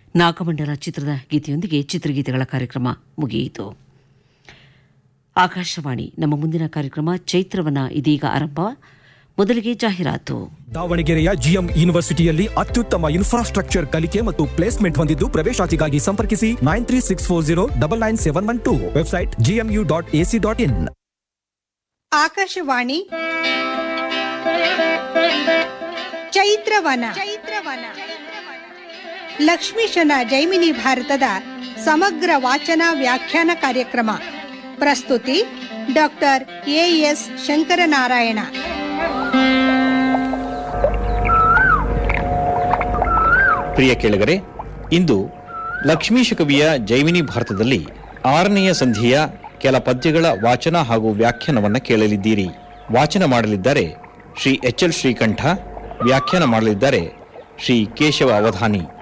ನಾಗಮಂಡಲ ಚಿತ್ರದ ಗೀತೆಯೊಂದಿಗೆ ಚಿತ್ರಗೀತೆಗಳ ಕಾರ್ಯಕ್ರಮ ಮುಗಿಯಿತು ಆಕಾಶವಾಣಿ ನಮ್ಮ ಮುಂದಿನ ಕಾರ್ಯಕ್ರಮ ಚೈತ್ರವನ ಇದೀಗ ಆರಂಭ ಮೊದಲಿಗೆ ಜಾಹೀರಾತು ದಾವಣಗೆರೆಯ ಜಿಎಂ ಯೂನಿವರ್ಸಿಟಿಯಲ್ಲಿ ಅತ್ಯುತ್ತಮ ಇನ್ಫ್ರಾಸ್ಟ್ರಕ್ಚರ್ ಕಲಿಕೆ ಮತ್ತು ಪ್ಲೇಸ್ಮೆಂಟ್ ಹೊಂದಿದ್ದು ಪ್ರವೇಶಾತಿಗಾಗಿ ಸಂಪರ್ಕಿಸಿ nine three six four zero double nine seven one two website GMU dot AC dot in Akashvani Chaitravana Chaitravana ಲಕ್ಷ್ಮೀಶನ ಜೈಮಿನಿ ಭಾರತದ ಸಮಗ್ರ ವಾಚನ ವ್ಯಾಖ್ಯಾನ ಕಾರ್ಯಕ್ರಮ ಪ್ರಸ್ತುತಿ ಡಾಕ್ಟರ್ ಎಎಸ್ ಶಂಕರನಾರಾಯಣ ಪ್ರಿಯ ಕೇಳಿಗರೆ ಇಂದು ಲಕ್ಷ್ಮೀಶ ಕವಿಯ ಜೈಮಿನಿ ಭಾರತದಲ್ಲಿ ಆರನೆಯ ಸಂಧಿಯ ಕೆಲ ಪದ್ಯಗಳ ವಾಚನ ಹಾಗೂ ವ್ಯಾಖ್ಯಾನವನ್ನು ಕೇಳಲಿದ್ದೀರಿ ವಾಚನ ಮಾಡಲಿದ್ದಾರೆ ಶ್ರೀ ಎಚ್ ಎಲ್ ಶ್ರೀಕಂಠ ವ್ಯಾಖ್ಯಾನ ಮಾಡಲಿದ್ದಾರೆ ಶ್ರೀ ಕೇಶವ ಅವಧಾನಿ